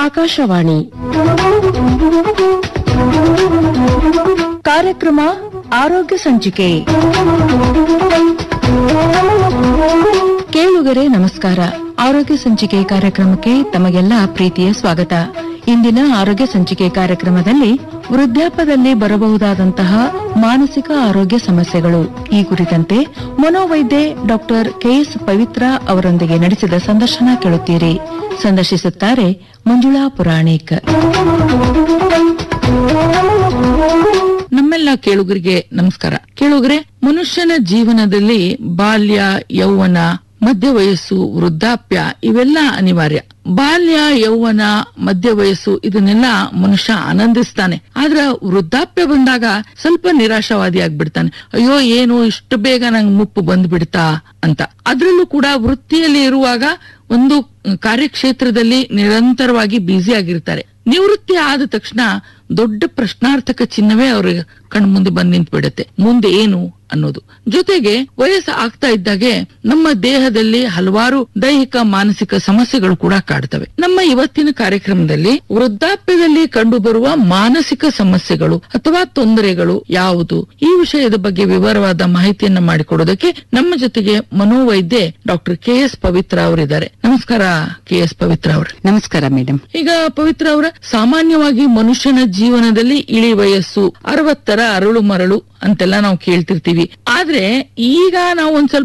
ಆಕಾಶವಾಣಿ ಕಾರ್ಯಕ್ರಮ ಆರೋಗ್ಯ ಸಂಚಿಕೆ ಕೇಳುಗರೆ ನಮಸ್ಕಾರ ಆರೋಗ್ಯ ಸಂಚಿಕೆ ಕಾರ್ಯಕ್ರಮಕ್ಕೆ ತಮಗೆಲ್ಲ ಪ್ರೀತಿಯ ಸ್ವಾಗತ ಇಂದಿನ ಆರೋಗ್ಯ ಸಂಚಿಕೆ ಕಾರ್ಯಕ್ರಮದಲ್ಲಿ ವೃದ್ಧಾಪ್ಯದಲ್ಲಿ ಬರಬಹುದಾದಂತಹ ಮಾನಸಿಕ ಆರೋಗ್ಯ ಸಮಸ್ಯೆಗಳು ಈ ಕುರಿತಂತೆ ಮನೋವೈದ್ಯೆ ಡಾಕ್ಟರ್ ಕೆಎಸ್ ಪವಿತ್ರ ಅವರೊಂದಿಗೆ ನಡೆಸಿದ ಸಂದರ್ಶನ ಕೇಳುತ್ತೀರಿ ಸಂದರ್ಶಿಸುತ್ತಾರೆ ಮಂಜುಳಾ ಪುರಾಣಿಕ್ ನಮ್ಮೆಲ್ಲ ಕೇಳುಗರಿಗೆ ನಮಸ್ಕಾರ ಕೇಳುಗರೆ ಮನುಷ್ಯನ ಜೀವನದಲ್ಲಿ ಬಾಲ್ಯ ಯೌವನ ಮಧ್ಯ ವಯಸ್ಸು ವೃದ್ಧಾಪ್ಯ ಇವೆಲ್ಲ ಅನಿವಾರ್ಯ ಬಾಲ್ಯ ಯೌವನ ಮಧ್ಯ ವಯಸ್ಸು ಇದನ್ನೆಲ್ಲ ಮನುಷ್ಯ ಆನಂದಿಸ್ತಾನೆ ಆದ್ರ ವೃದ್ಧಾಪ್ಯ ಬಂದಾಗ ಸ್ವಲ್ಪ ನಿರಾಶಾವಾದಿ ಆಗ್ಬಿಡ್ತಾನೆ ಅಯ್ಯೋ ಏನು ಇಷ್ಟು ಬೇಗ ನಂಗೆ ಮುಪ್ಪು ಬಂದ್ಬಿಡ್ತಾ ಅಂತ ಅದ್ರಲ್ಲೂ ಕೂಡ ವೃತ್ತಿಯಲ್ಲಿ ಇರುವಾಗ ಒಂದು ಕಾರ್ಯಕ್ಷೇತ್ರದಲ್ಲಿ ನಿರಂತರವಾಗಿ ಬ್ಯುಸಿ ಆಗಿರ್ತಾರೆ ನಿವೃತ್ತಿ ಆದ ತಕ್ಷಣ ದೊಡ್ಡ ಪ್ರಶ್ನಾರ್ಥಕ ಚಿಹ್ನವೇ ಅವ್ರ ಕಣ್ಮುಂದೆ ಬಂದ್ ನಿಂತ್ಬಿಡತ್ತೆ ಮುಂದೆ ಏನು ಅನ್ನೋದು ಜೊತೆಗೆ ವಯಸ್ಸು ಆಗ್ತಾ ಇದ್ದಾಗೆ ನಮ್ಮ ದೇಹದಲ್ಲಿ ಹಲವಾರು ದೈಹಿಕ ಮಾನಸಿಕ ಸಮಸ್ಯೆಗಳು ಕೂಡ ಕಾಡ್ತವೆ ನಮ್ಮ ಇವತ್ತಿನ ಕಾರ್ಯಕ್ರಮದಲ್ಲಿ ವೃದ್ಧಾಪ್ಯದಲ್ಲಿ ಕಂಡುಬರುವ ಮಾನಸಿಕ ಸಮಸ್ಯೆಗಳು ಅಥವಾ ತೊಂದರೆಗಳು ಯಾವುದು ಈ ವಿಷಯದ ಬಗ್ಗೆ ವಿವರವಾದ ಮಾಹಿತಿಯನ್ನ ಮಾಡಿಕೊಡೋದಕ್ಕೆ ನಮ್ಮ ಜೊತೆಗೆ ಮನೋವೈದ್ಯೆ ಡಾಕ್ಟರ್ ಕೆ ಎಸ್ ಪವಿತ್ರ ಅವರಿದ್ದಾರೆ ನಮಸ್ಕಾರ ಕೆ ಎಸ್ ಪವಿತ್ರ ಅವರು ನಮಸ್ಕಾರ ಮೇಡಮ್ ಈಗ ಪವಿತ್ರ ಅವರ ಸಾಮಾನ್ಯವಾಗಿ ಮನುಷ್ಯನ ಜೀವನದಲ್ಲಿ ಇಳಿ ವಯಸ್ಸು ಅರವತ್ತರ ಅರಳು ಮರಳು ಅಂತೆಲ್ಲ ನಾವು ಕೇಳ್ತಿರ್ತೀವಿ ಆದ್ರೆ ಈಗ ನಾವು ಒಂದ್ ಸ್ವಲ್ಪ